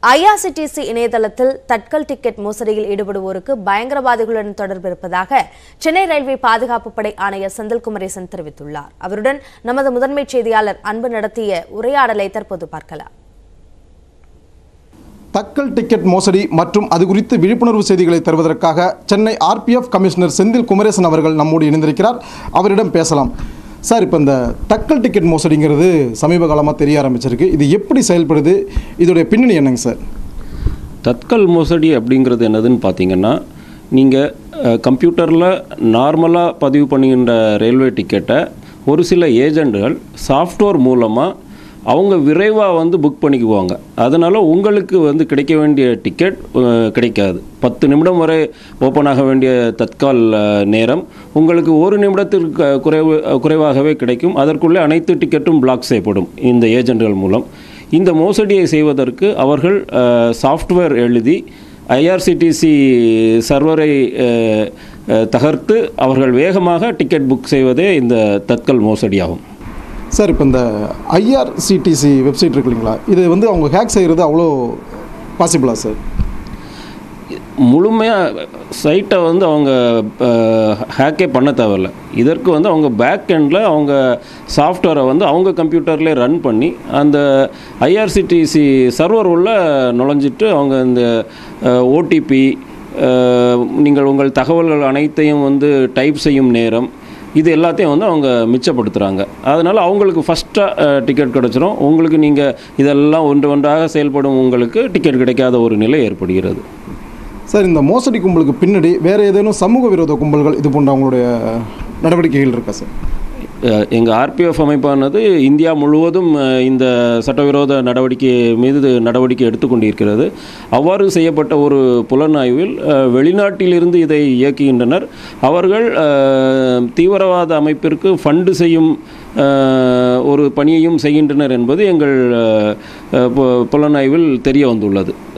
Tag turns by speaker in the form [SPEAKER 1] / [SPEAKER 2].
[SPEAKER 1] IRCTC இணையதளத்தில் Tatkal ticket மோசடியில் ஈடுபடுவோருக்கு பயங்கரவாதிகளுடன் தொடர்பு இருப்பதாக சென்னை ரயில்வே பாதுகாப்பு படை ஆணையர் செந்தில் குமரேசன் தெரிவித்துள்ளார் அவருடன் நமது முதன்மை செய்தியாளர் அன்பு நடத்திய உரையாடலை தற்போது பார்க்கலாம்
[SPEAKER 2] தக்கல் டிக்கெட் மோசடி மற்றும் அது குறித்து விழிப்புணர்வு செய்திகளை தருவதற்காக சென்னை ஆர்பிஎஃப் கமிஷனர் செந்தில் குமரேசன் அவர்கள் நம்மோடு இணைந்திருக்கிறார் அவரிடம் பேசலாம் சார் இப்போ இந்த தக்கல் டிக்கெட் மோசடிங்கிறது சமீப காலமாக தெரிய ஆரம்பிச்சிருக்கு இது எப்படி செயல்படுது இதோடைய பின்னணி என்னங்க சார்
[SPEAKER 3] தட்கல் மோசடி அப்படிங்கிறது என்னதுன்னு பார்த்தீங்கன்னா நீங்கள் கம்ப்யூட்டரில் நார்மலாக பதிவு பண்ணுகின்ற ரயில்வே டிக்கெட்டை ஒரு சில ஏஜெண்டுகள் சாஃப்ட்வேர் மூலமாக அவங்க விரைவாக வந்து புக் பண்ணிக்குவாங்க அதனால் உங்களுக்கு வந்து கிடைக்க வேண்டிய டிக்கெட் அஹ், கிடைக்காது பத்து நிமிடம் வரை ஓப்பன் ஆக வேண்டிய தற்கால் அஹ், நேரம் உங்களுக்கு ஒரு நிமிடத்திற்கு குறைவு குறைவாகவே கிடைக்கும் அதற்குள்ளே அனைத்து டிக்கெட்டும் பிளாக் செய்யப்படும் இந்த ஏஜெண்டுகள் மூலம் இந்த மோசடியை செய்வதற்கு அவர்கள் சாஃப்ட்வேர் எழுதி ஐஆர்சிடிசி சர்வரை அஹ், அஹ், தகர்த்து அவர்கள் வேகமாக டிக்கெட் புக் செய்வதே இந்த தட்கல் மோசடியாகும்
[SPEAKER 2] சார் இப்போ இந்த ஐஆர்சிடிசி வெப்சைட் இருக்கு இல்லைங்களா இது வந்து அவங்க ஹேக் செய்கிறது அவ்வளோ பாசிபிளா சார்
[SPEAKER 3] முழுமையாக சைட்டை வந்து அவங்க ஹேக்கே பண்ண தேவையில்ல இதற்கு வந்து அவங்க பேக் எண்டில் அவங்க சாஃப்ட்வேரை வந்து அவங்க கம்ப்யூட்டர்லேயே ரன் பண்ணி அந்த ஐஆர்சிடிசி சர்வர் உள்ள நுழைஞ்சிட்டு அவங்க இந்த ஓடிபி நீங்கள் உங்கள் தகவல்கள் அனைத்தையும் வந்து டைப் செய்யும் நேரம் இது எல்லாத்தையும் வந்து அவங்க மிச்சப்படுத்துகிறாங்க அதனால் அவங்களுக்கு ஃபஸ்ட்டாக டிக்கெட் கிடச்சிரும் உங்களுக்கு நீங்கள் இதெல்லாம் ஒன்று ஒன்றாக செயல்படும் உங்களுக்கு டிக்கெட் கிடைக்காத ஒரு நிலை ஏற்படுகிறது
[SPEAKER 2] சார் இந்த மோசடி கும்பலுக்கு பின்னாடி வேறு ஏதேனும் சமூக விரோத கும்பல்கள் இது போன்ற அவங்களுடைய நடவடிக்கைகள் இருக்கா சார்
[SPEAKER 3] எங்கள் ஆர்பிஎஃப் அமைப்பானது இந்தியா முழுவதும் அஹ், இந்த சட்டவிரோத நடவடிக்கை மீது நடவடிக்கை எடுத்துக்கொண்டிருக்கிறது அவ்வாறு செய்யப்பட்ட ஒரு புலனாய்வில் அஹ், வெளிநாட்டிலிருந்து இதை இயக்குகின்றனர் அவர்கள் அஹ், தீவிரவாத அமைப்பிற்கு ஃபண்டு செய்யும் அஹ், ஒரு பணியையும் செய்கின்றனர் என்பது எங்கள் அஹ், அஹ், பு- புலனாய்வில் தெரிய வந்துள்ளது